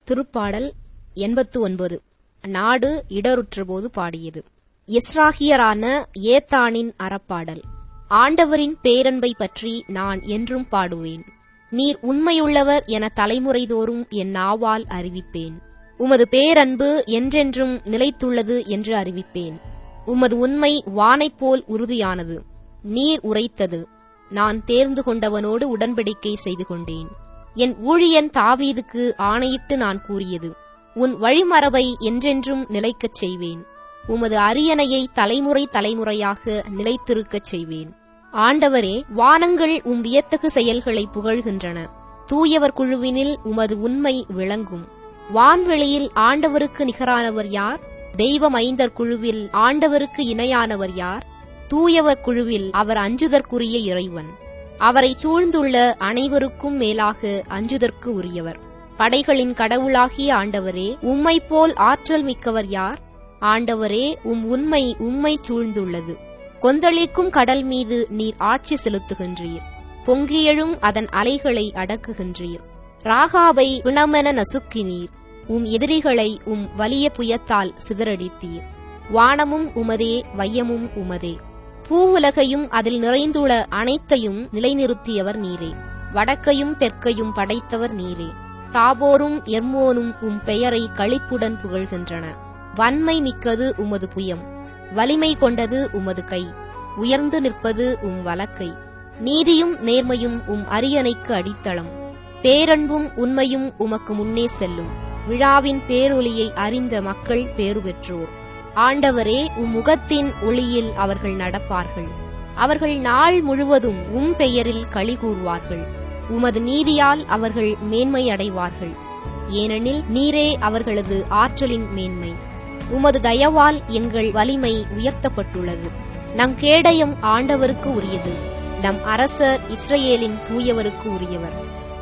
திருப்பாடல் எண்பத்து ஒன்பது நாடு இடருற்றபோது பாடியது எஸ்ராகியரான ஏத்தானின் அறப்பாடல் ஆண்டவரின் பேரன்பை பற்றி நான் என்றும் பாடுவேன் நீர் உண்மையுள்ளவர் என தலைமுறைதோறும் என் நாவால் அறிவிப்பேன் உமது பேரன்பு என்றென்றும் நிலைத்துள்ளது என்று அறிவிப்பேன் உமது உண்மை வானைப் போல் உறுதியானது நீர் உரைத்தது நான் தேர்ந்து கொண்டவனோடு உடன்படிக்கை செய்து கொண்டேன் என் ஊழியன் தாவீதுக்கு ஆணையிட்டு நான் கூறியது உன் வழிமரபை என்றென்றும் நிலைக்கச் செய்வேன் உமது அரியணையை தலைமுறை தலைமுறையாக நிலைத்திருக்கச் செய்வேன் ஆண்டவரே வானங்கள் உம் வியத்தகு செயல்களை புகழ்கின்றன தூயவர் குழுவினில் உமது உண்மை விளங்கும் வான்வெளியில் ஆண்டவருக்கு நிகரானவர் யார் தெய்வ மைந்தர் குழுவில் ஆண்டவருக்கு இணையானவர் யார் தூயவர் குழுவில் அவர் அஞ்சுதற்குரிய இறைவன் அவரை சூழ்ந்துள்ள அனைவருக்கும் மேலாக அஞ்சுதற்கு உரியவர் படைகளின் கடவுளாகிய ஆண்டவரே உம்மை போல் ஆற்றல் மிக்கவர் யார் ஆண்டவரே உம் உண்மை உம்மை சூழ்ந்துள்ளது கொந்தளிக்கும் கடல் மீது நீர் ஆட்சி செலுத்துகின்றீர் பொங்கியெழும் அதன் அலைகளை அடக்குகின்றீர் ராகாவை பிணமென நசுக்கினீர் உம் எதிரிகளை உம் வலிய புயத்தால் சிதறடித்தீர் வானமும் உமதே வையமும் உமதே பூவுலகையும் அதில் நிறைந்துள்ள அனைத்தையும் நிலைநிறுத்தியவர் நீரே வடக்கையும் தெற்கையும் படைத்தவர் நீரே தாபோரும் எர்மோனும் உம் பெயரை களிப்புடன் புகழ்கின்றன வன்மை மிக்கது உமது புயம் வலிமை கொண்டது உமது கை உயர்ந்து நிற்பது உம் வலக்கை நீதியும் நேர்மையும் உம் அரியணைக்கு அடித்தளம் பேரன்பும் உண்மையும் உமக்கு முன்னே செல்லும் விழாவின் பேரொலியை அறிந்த மக்கள் பேறு பெற்றோர் ஆண்டவரே உம் முகத்தின் ஒளியில் அவர்கள் நடப்பார்கள் அவர்கள் நாள் முழுவதும் உம் பெயரில் களி கூறுவார்கள் உமது நீதியால் அவர்கள் மேன்மை அடைவார்கள் ஏனெனில் நீரே அவர்களது ஆற்றலின் மேன்மை உமது தயவால் எங்கள் வலிமை உயர்த்தப்பட்டுள்ளது நம் கேடயம் ஆண்டவருக்கு உரியது நம் அரசர் இஸ்ரேலின் தூயவருக்கு உரியவர்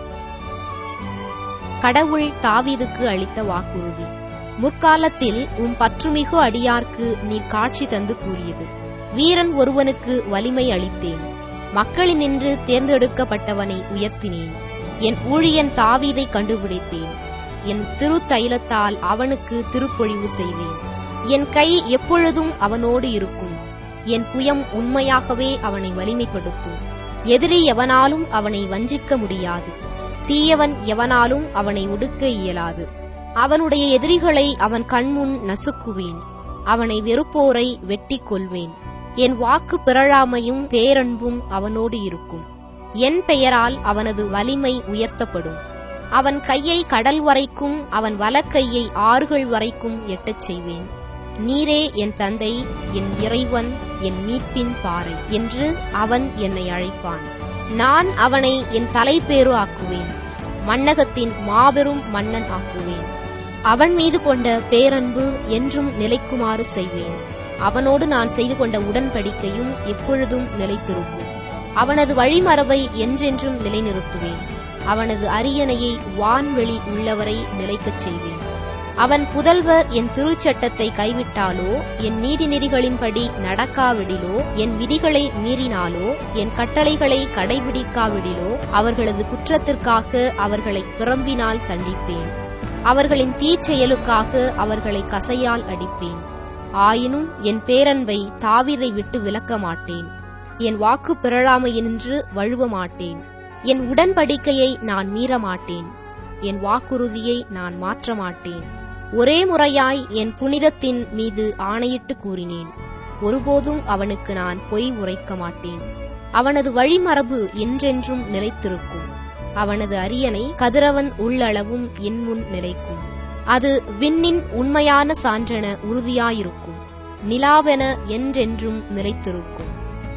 கடவுள் தாவீதுக்கு அளித்த வாக்குறுதி முற்காலத்தில் உம் பற்றுமிகு அடியார்க்கு நீர் காட்சி தந்து கூறியது வீரன் ஒருவனுக்கு வலிமை அளித்தேன் மக்களினின்று தேர்ந்தெடுக்கப்பட்டவனை உயர்த்தினேன் என் ஊழியன் தாவீதை கண்டுபிடித்தேன் என் திருத்தைலத்தால் அவனுக்கு திருப்பொழிவு செய்வேன் என் கை எப்பொழுதும் அவனோடு இருக்கும் என் புயம் உண்மையாகவே அவனை வலிமைப்படுத்தும் எதிரி எவனாலும் அவனை வஞ்சிக்க முடியாது தீயவன் எவனாலும் அவனை ஒடுக்க இயலாது அவனுடைய எதிரிகளை அவன் கண்முன் நசுக்குவேன் அவனை வெறுப்போரை வெட்டிக் கொள்வேன் என் வாக்கு பிறழாமையும் பேரன்பும் அவனோடு இருக்கும் என் பெயரால் அவனது வலிமை உயர்த்தப்படும் அவன் கையை கடல் வரைக்கும் அவன் வலக்கையை ஆறுகள் வரைக்கும் எட்டச் செய்வேன் நீரே என் தந்தை என் இறைவன் என் மீட்பின் பாறை என்று அவன் என்னை அழைப்பான் நான் அவனை என் தலைப்பேறு ஆக்குவேன் மன்னகத்தின் மாபெரும் மன்னன் ஆக்குவேன் அவன் மீது கொண்ட பேரன்பு என்றும் நிலைக்குமாறு செய்வேன் அவனோடு நான் செய்து கொண்ட உடன்படிக்கையும் எப்பொழுதும் நிலைத்திருக்கும் அவனது வழிமரபை என்றென்றும் நிலைநிறுத்துவேன் அவனது அரியணையை வான்வெளி உள்ளவரை நிலைக்கச் செய்வேன் அவன் புதல்வர் என் திருச்சட்டத்தை கைவிட்டாலோ என் நீதிநெறிகளின்படி நடக்காவிடிலோ என் விதிகளை மீறினாலோ என் கட்டளைகளை கடைபிடிக்காவிடிலோ அவர்களது குற்றத்திற்காக அவர்களை பிறம்பினால் தண்டிப்பேன் அவர்களின் தீச்செயலுக்காக அவர்களை கசையால் அடிப்பேன் ஆயினும் என் பேரன்பை தாவிதை விட்டு விலக்க மாட்டேன் என் வாக்கு பிறழாமையினின்று வழுவ மாட்டேன் என் உடன்படிக்கையை நான் மீற மாட்டேன் என் வாக்குறுதியை நான் மாற்ற மாட்டேன் ஒரே முறையாய் என் புனிதத்தின் மீது ஆணையிட்டு கூறினேன் ஒருபோதும் அவனுக்கு நான் பொய் உரைக்க மாட்டேன் அவனது வழிமரபு என்றென்றும் நிலைத்திருக்கும் அவனது அரியணை கதிரவன் உள்ளளவும் என் முன் நிலைக்கும் அது விண்ணின் உண்மையான சான்றென உறுதியாயிருக்கும் நிலாவென என்றென்றும் நிலைத்திருக்கும்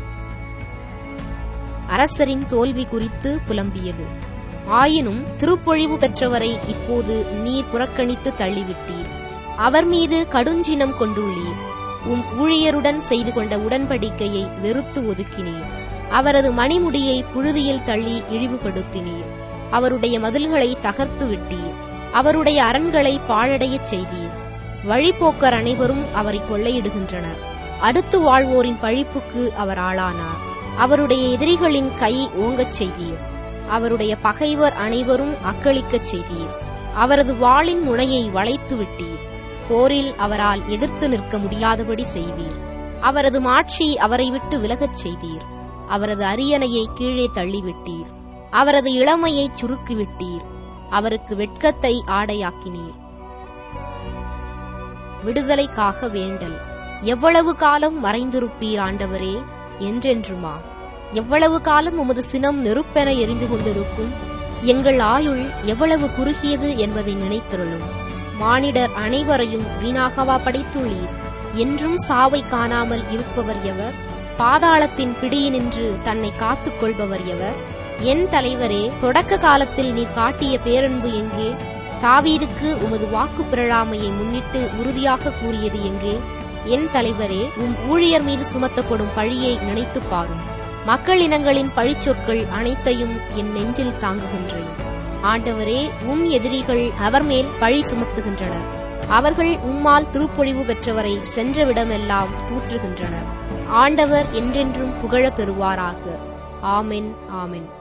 அரசரின் தோல்வி குறித்து புலம்பியது ஆயினும் திருப்பொழிவு பெற்றவரை இப்போது நீர் புறக்கணித்து தள்ளிவிட்டீர் அவர் மீது கடுஞ்சினம் கொண்டுள்ளீர் உம் ஊழியருடன் செய்து கொண்ட உடன்படிக்கையை வெறுத்து ஒதுக்கினீர் அவரது மணிமுடியை புழுதியில் தள்ளி இழிவுபடுத்தினீர் அவருடைய மதில்களை தகர்த்து விட்டீர் அவருடைய அரண்களை பாழடையச் செய்தீர் வழிபோக்கர் அனைவரும் அவரை கொள்ளையிடுகின்றனர் அடுத்து வாழ்வோரின் பழிப்புக்கு அவர் ஆளானார் அவருடைய எதிரிகளின் கை ஓங்கச் செய்தீர் அவருடைய பகைவர் அனைவரும் அக்களிக்கச் செய்தீர் அவரது வாளின் முனையை வளைத்து விட்டீர் போரில் அவரால் எதிர்த்து நிற்க முடியாதபடி செய்தீர் அவரது மாட்சி அவரை விட்டு விலகச் செய்தீர் அவரது அரியணையை கீழே தள்ளிவிட்டீர் அவரது இளமையைச் சுருக்கிவிட்டீர் அவருக்கு வெட்கத்தை ஆடையாக்கினீர் விடுதலைக்காக வேண்டல் எவ்வளவு காலம் மறைந்திருப்பீர் ஆண்டவரே என்றென்றுமா எவ்வளவு காலம் உமது சினம் நெருப்பென எரிந்து கொண்டிருக்கும் எங்கள் ஆயுள் எவ்வளவு குறுகியது என்பதை நினைத்தருளும் மானிடர் அனைவரையும் வீணாகவா படைத்துள்ளீர் என்றும் சாவை காணாமல் இருப்பவர் எவர் பாதாளத்தின் பிடியினின்று தன்னை காத்துக் கொள்பவர் எவர் என் தலைவரே தொடக்க காலத்தில் நீ காட்டிய பேரன்பு எங்கே தாவீதுக்கு உமது வாக்கு பிறழாமையை முன்னிட்டு உறுதியாக கூறியது எங்கே என் தலைவரே உம் ஊழியர் மீது சுமத்தப்படும் பழியை நினைத்துப் பாரும் மக்கள் இனங்களின் பழிச்சொற்கள் அனைத்தையும் என் நெஞ்சில் தாங்குகின்றேன் ஆண்டவரே உம் எதிரிகள் அவர் மேல் பழி சுமத்துகின்றனர் அவர்கள் உம்மால் திருப்பொழிவு பெற்றவரை சென்ற விடமெல்லாம் தூற்றுகின்றனர் ஆண்டவர் என்றென்றும் புகழப் பெறுவாராக ஆமென் ஆமென்